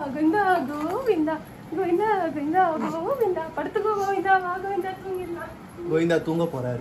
கோவிந்தா கோவிந்தா கோவிந்தா கோவிந்தா கோவிந்தா படுத்துக்கோ கோவிந்தா வா கோவிந்தா தூங்கிடலாம் கோவிந்தா தூங்க போறாரு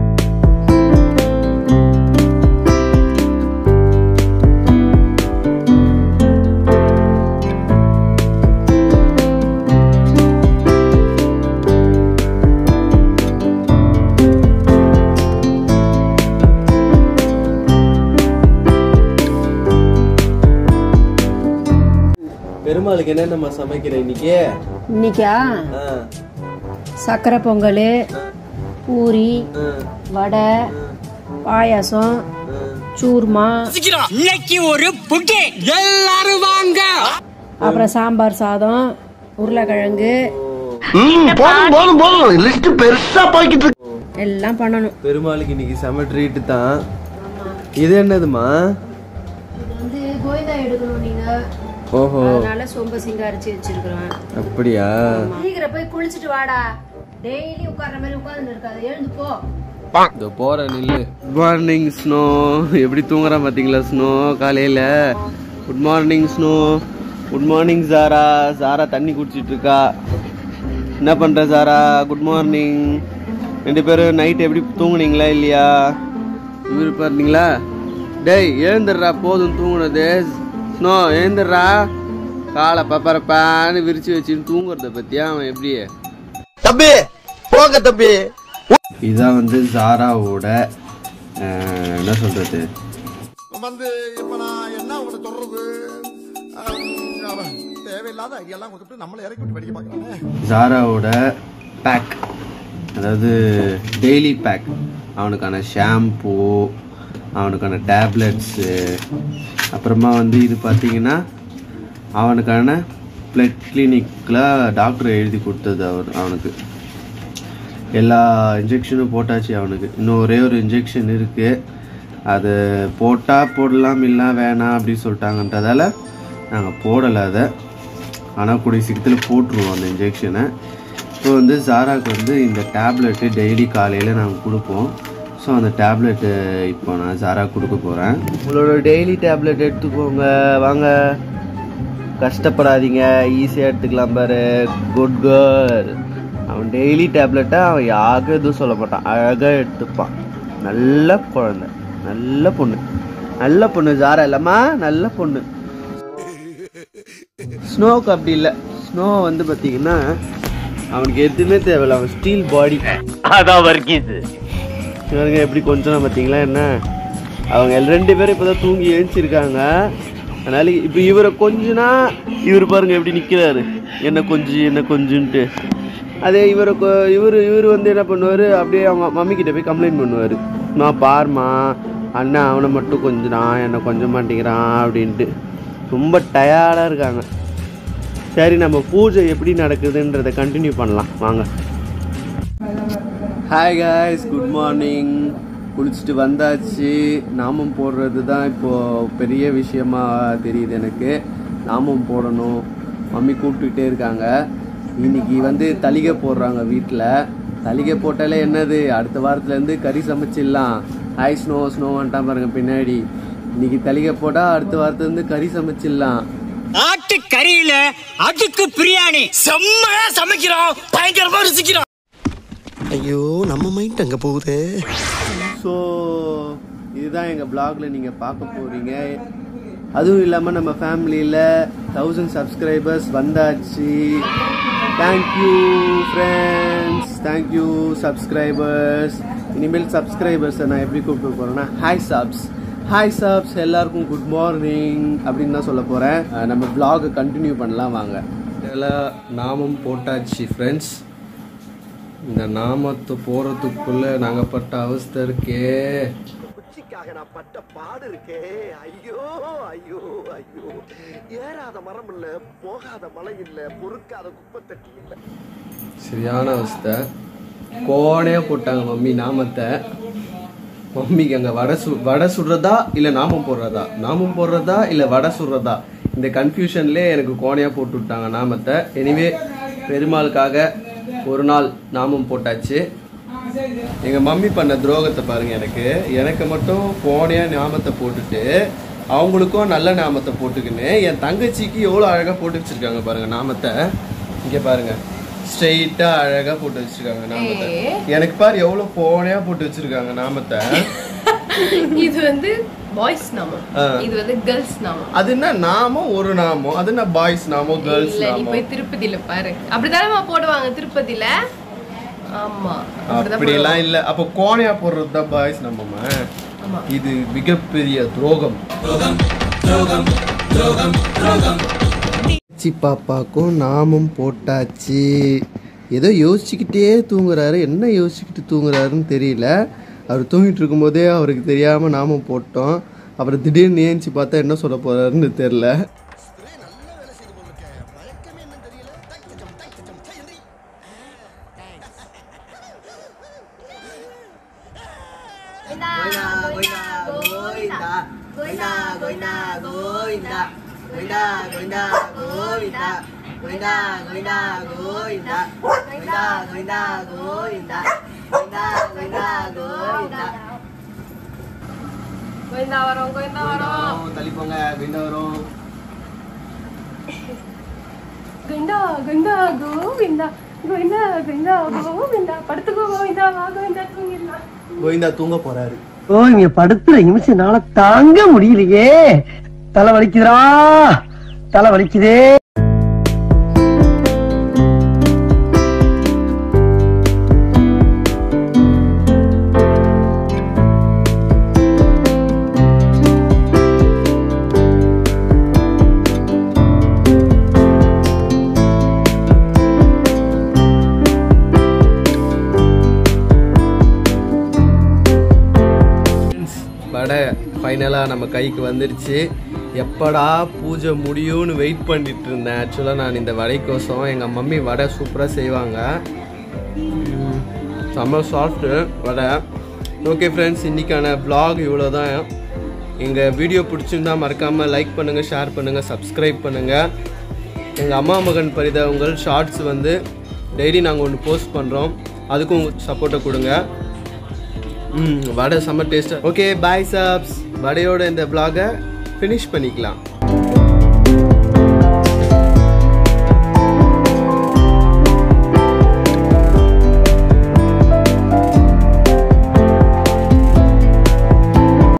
பெருமாளுக்கு என்னென்னம்மா சமைக்கிற இன்னைக்கு இன்னைக்கா ஆ, சக்கரை பொங்கல் பூரி ஆ, வடை பாயாசம் ஆ. சூர்மா இன்னைக்கு ஒரு புட்டி எல்லாரும் வாங்க அப்புறம் சாம்பார் சாதம் உருளைக்கிழங்கு போதும் போதும் போதும் லிஸ்ட் பெருசா போய்கிட்டு இருக்கு எல்லாம் பண்ணணும் பெருமாளுக்கு இன்னைக்கு செம ட்ரீட்டு தான் இது என்னதுமா இது வந்து கோயந்தா எடுக்கணும் நீங்க ஓஹோ அதனால சொம்ப சிங்காரிச்சு வச்சிருக்கிறோம் அப்படியா சீக்கிரம் போய் குளிச்சுட்டு வாடா டெய்லி உட்கார்ற மாதிரி உட்கார்ந்து இருக்காது எழுந்து போ இதோ போற நில்லு குட் மார்னிங் ஸ்னோ எப்படி தூங்குறான் பாத்தீங்களா ஸ்னோ காலையில good morning Snow good morning Zara Zara தண்ணி குடிச்சிட்டு இருக்கா என்ன பண்ற சாரா குட் மார்னிங் ரெண்டு பேரும் நைட் எப்படி தூங்குனீங்களா இல்லையா இவரு பாருங்களா டேய் எழுந்துடுறா போதும் தூங்குனது ஸ்னோ எழுந்துடுறா காலை பப்பரப்பான்னு விரிச்சு வச்சுன்னு தூங்குறத பத்தியா அவன் எப்படி தம்பி போங்க தம்பி இதான் வந்து ஜாராவோட அஹ், என்ன சொல்றது வந்து இப்ப நான் என்ன உங்களை சொல்றது அஹ், அவன் தேவையில்லாத ஐடியெல்லாம் கொடுத்துட்டு நம்மளை இறக்கி விட்டு படிக்க பார்க்கறானே ஜாராவோட பேக் அதாவது டெய்லி பேக் அவனுக்கான ஷாம்பூ அவனுக்கான டேப்லெட்ஸு அப்புறமா வந்து இது பார்த்தீங்கன்னா அவனுக்கான பிளட் கிளினிக்கில் டாக்டர் எழுதி கொடுத்தது அவர் அவனுக்கு எல்லா இன்ஜெக்ஷனும் போட்டாச்சு அவனுக்கு இன்னும் ஒரே ஒரு இன்ஜெக்ஷன் இருக்குது அது போட்டால் போடலாம் இல்லை வேணாம் அப்படின்னு சொல்லிட்டாங்கன்றதால நாங்கள் போடலை அதை ஆனால் கூடிய சீக்கிரத்தில் போட்டுருவோம் அந்த இன்ஜெக்ஷனை இப்போ வந்து ஜாராக்கு வந்து இந்த டேப்லெட்டு டெய்லி காலையில் நாங்கள் கொடுப்போம் ஸோ அந்த டேப்லெட்டு இப்போ நான் ஜாரா கொடுக்க போகிறேன் உங்களோட டெய்லி டேப்லெட் எடுத்துக்கோங்க வாங்க கஷ்டப்படாதீங்க ஈஸியாக எடுத்துக்கலாம் பாரு குட் கேர்ள் அவன் டெய்லி டேப்லெட்டை அவன் யாருக்கும் எதுவும் சொல்ல மாட்டான் அழகாக எடுத்துப்பான் நல்ல குழந்தை நல்ல பொண்ணு நல்ல பொண்ணு ஜாரா இல்லைம்மா நல்ல பொண்ணு ஸ்னோவுக்கு அப்படி இல்லை ஸ்னோ வந்து பார்த்தீங்கன்னா அவனுக்கு எதுவுமே தேவையில்ல அவன் ஸ்டீல் பாடி அதான் வர்க்கீஸ் இவருங்க எப்படி கொஞ்சம் பார்த்தீங்களா என்ன அவங்க எல் ரெண்டு பேரும் இப்போதான் தூங்கி எழுந்திருக்காங்க அதனால இப்போ இவரை கொஞ்சனா இவர் பாருங்க எப்படி நிற்கிறாரு என்ன கொஞ்சி என்ன கொஞ்சுன்ட்டு அதே இவரை கொ- இவர் இவர் வந்து என்ன பண்ணுவார் அப்படியே அவங்க மம்மி கிட்ட போய் கம்ப்ளைண்ட் பண்ணுவார் நான் பாருமா அண்ணன் அவனை மட்டும் கொஞ்சிறான் என்னை கொஞ்சம் மாட்டேங்கிறான் அப்படின்ட்டு ரொம்ப டயர்டாக இருக்காங்க சரி நம்ம பூஜை எப்படி நடக்குதுன்றதை கண்டினியூ பண்ணலாம் வாங்க ஹாய் காய்ஸ் குட் மார்னிங் குளிச்சுட்டு வந்தாச்சு நாமம் போடுறது தான் இப்போது பெரிய விஷயமா தெரியுது எனக்கு நாமம் போடணும் மம்மி கூப்பிட்டுட்டே இருக்காங்க இன்னைக்கு வந்து தலிகை போடுறாங்க வீட்டில் தலிகை போட்டாலே என்னது அடுத்த வாரத்துலேருந்து கறி சமைச்சிடலாம் ஹாய் ஸ்னோ ஸ்னோ வந்துட்டான் பாருங்க பின்னாடி இன்னைக்கு தலிகை போட்டால் அடுத்த வாரத்துலேருந்து கறி சமைச்சிடலாம் ஆட்டு கறியில அதுக்கு பிரியாணி செம்மையா சமைக்கிறோம் பயங்கரமா ருசிக்கிறோம் ஐயோ நம்ம மைண்ட் அங்க போகுதே ஸோ இதுதான் எங்கள் பிளாக்ல நீங்கள் பார்க்க போகிறீங்க அதுவும் இல்லாமல் நம்ம ஃபேமிலியில் தௌசண்ட் சப்ஸ்கிரைபர்ஸ் வந்தாச்சு தேங்க்யூ ஃப்ரெண்ட்ஸ் தேங்க்யூ சப்ஸ்கிரைபர்ஸ் இனிமேல் சப்ஸ்கிரைபர்ஸை நான் எப்படி கூப்பிட்டு போகிறேன்னா ஹாய் சப்ஸ் ஹாய் சப்ஸ் எல்லாருக்கும் குட் மார்னிங் அப்படின்னு தான் சொல்ல போகிறேன் நம்ம vlog கண்டினியூ பண்ணலாம் வாங்க இதெல்லாம் நாமம் போட்டாச்சு ஃப்ரெண்ட்ஸ் இந்த நாமத்தை போறதுக்குள்ள நாங்க பட்ட அவஸ்தை இருக்கே குச்சிக்காக நான் பட்ட பாடு இருக்கே ஐயோ ஐயோ ஐயோ ஏறாத மரம் இல்ல போகாத மலை இல்ல பொறுக்காத குப்பை தட்டி இல்ல சரியான அவஸ்தை கோணையா போட்டாங்க மம்மி நாமத்தை மம்மிக்கு அங்க வடை சு வடை சுடுறதா இல்ல நாமம் போடுறதா நாமம் போடுறதா இல்ல வடை சுடுறதா இந்த கன்ஃபியூஷன்லேயே எனக்கு கோணையா போட்டு விட்டாங்க நாமத்தை எனிவே பெருமாளுக்காக ஒரு நாள் நாமம் போட்டாச்சு எங்க மம்மி பண்ண துரோகத்தை பாருங்க எனக்கு எனக்கு மட்டும் கோணையா நாமத்தை போட்டுட்டு அவங்களுக்கும் நல்ல நாமத்தை போட்டுக்கின்னு என் தங்கச்சிக்கு எவ்வளோ அழகாக போட்டு வச்சிருக்காங்க பாருங்க நாமத்தை இங்கே பாருங்க ஸ்ட்ரெயிட்டாக அழகாக போட்டு வச்சிருக்காங்க நாமத்தை எனக்கு பாரு எவ்வளோ போனையாக போட்டு வச்சிருக்காங்க நாமத்தை இது வந்து பாய்ஸ் நாமம் ஆ. இது வந்து கேர்ள்ஸ் நாமம் அது என்ன நாமம் ஒரு நாமம் அது என்ன பாய்ஸ் நாமம் கேர்ள்ஸ் இல்ல நீ நாமம் போய் திருப்பதியில பாரு அப்படிதானே போடுவாங்க திருப்பதியில ஆமா அப்படிதான் அப்படிலாம் இல்லை அப்போ கோணையா போடுறது தான் பாய்ஸ் நாமமா ஆமா. இது மிகப்பெரிய துரோகம் சி பாப்பாக்கும் நாமம் போட்டாச்சு ஏதோ யோசிச்சுக்கிட்டே தூங்குறாரு என்ன யோசிச்சுக்கிட்டு தூங்குறாருன்னு தெரியல அவர் தூங்கிட்டு இருக்கும்போதே அவருக்கு தெரியாமல் நாமம் போட்டோம் அப்புறம் திடீர்னு ஏஞ்சி பார்த்தா என்ன சொல்ல போறாருன்னு தெரில கோவிந்தா வரோம் கோவிந்தா வரோம் தள்ளிப்போங்க விண்ட வரும் கோவிந்தா கோவிந்தா கோவிந்தா கோவிந்தா கோவிந்தா கோவிந்தா படுத்துக்கோ கோவிந்தா வா கோவிந்தா தூங்கிடலாம் கோவிந்தா தூங்க போறாரு ஓ இங்க படுத்துற நிமிஷம் என்னால தாங்க முடியலையே தலை வலிக்குதுடா தலை வலிக்குதே வடை ஃபைனலாக நம்ம கைக்கு வந்துருச்சு எப்படா பூஜை முடியும்னு வெயிட் பண்ணிட்டு இருந்தேன் ஆக்சுவலாக நான் இந்த வடைக்கோசம் எங்கள் மம்மி வடை சூப்பராக செய்வாங்க உம், செம்ம சாஃப்ட்டு வடை ஓகே ஃப்ரெண்ட்ஸ் இன்றைக்கான vlog இவ்வளோ தான் எங்கள் வீடியோ பிடிச்சிருந்தா மறக்காமல் லைக் பண்ணுங்கள் ஷேர் பண்ணுங்கள் சப்ஸ்கிரைப் பண்ணுங்கள் எங்கள் அம்மா மகன் பரிதாபங்கள் ஷார்ட்ஸ் வந்து டெய்லி நாங்கள் ஒன்று போஸ்ட் பண்ணுறோம் அதுக்கும் உங்கள் சப்போர்ட்டை கொடுங்க ம் வடை செம்ம டேஸ்ட்டாக ஓகே பாய் சாப்ஸ் வடையோட இந்த vlog-அ ஃபினிஷ் பண்ணிக்கலாம்